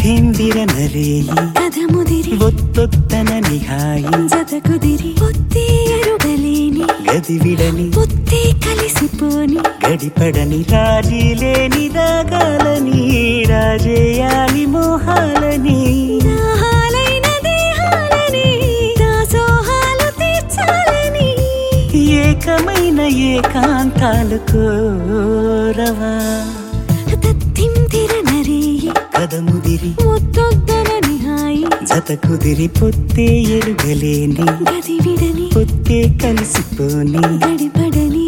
తత్తిందిర నరేయి కథ ముదిరి ఒత్తొత్తన నిహాయి జత కుదిరి పొత్తే ఎరుగలేని గదివిడని పొత్తే కలిసిపోని గడిపడని రాజీ లేని రాగాలని రాజేయాలి మోహాలని దాహాలైన దేహాలని దాసోహాలు తీర్చాలని ఏకమైన ఏకాంతాలు కోరవా తత్తింతిర నరేయి కదముదిరి ముద్దొద్దన నిహాయి జత కుదిరి పొత్తే ఎరుగలేని గది విడని పొత్తే కలిసిపోని గడిపడని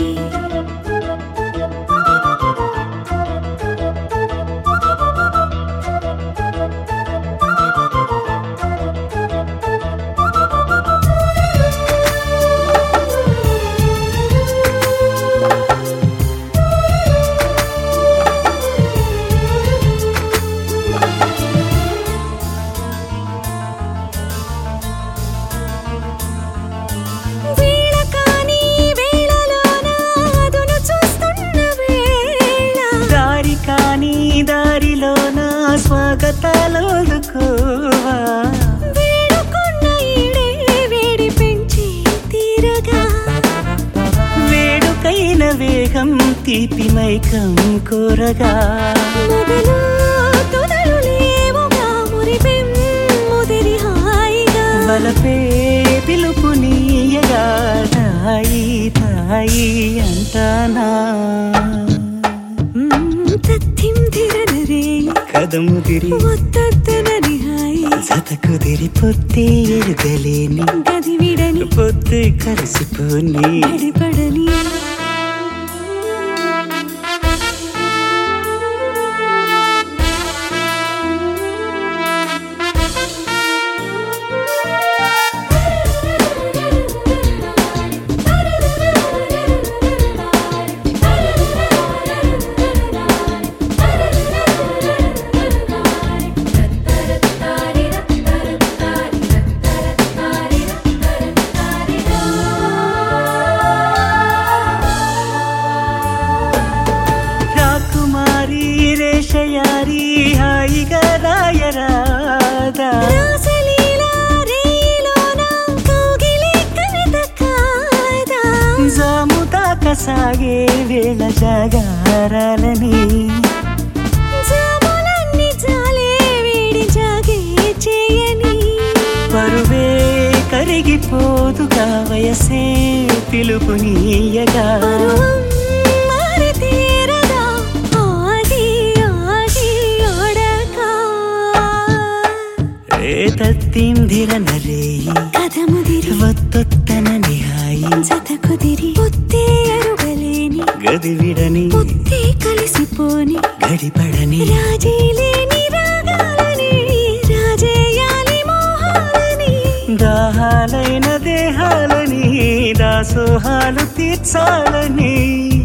వీణ కాని వేళలోన అదును చూస్తున్న వేళ దారి కాని దారిలోన స్వాగతాలోదుకోవా వేడుకున్న ఈడే వేడి పెంచి తీరగా వేడుకైన వేగం తీపి మైకం కోరగా మొదలు తొదలు లేవుగా మురిపెం ముదిరి హాయిగా వలపే పిలుపు నీయగా తాయి తాయి అంటానా మ్మ్, తత్తిందిరనరే కదముదిరి ఒత్తొద్దన నిహాయి జత కుదిరి పొత్తే ఎరుగలేని గది విడని పొత్తే కలిసిపోని గడిపడని రాకుమారి రేషయారి హాయిగా రాయరాదా రాసలీలా రేయిలోన కౌగిలి కవిత కాదా జాము దాకా సాగే వేళ జాగారాలని జాములన్నీ జాలే వేడి జాగే చేయని పరువే కరిగిపోదుగా వయసే పిలుపునీయగా పరువం మారి తీరదా ఆగి ఆగి ఓడకా ఏ తత్తిందిర నరేయి కథ ముదిరి వత్తొత్తన నిహాయి జత కుదిరి పొత్తే అరుగలేని గదివిడని పొత్తే కలిసిపోని గడిపడని రాజీ లేని రాగాలని రాజేయాలి మోహాలని దాహాలైన దేహాలని దాసోహాలు తీర్చాలని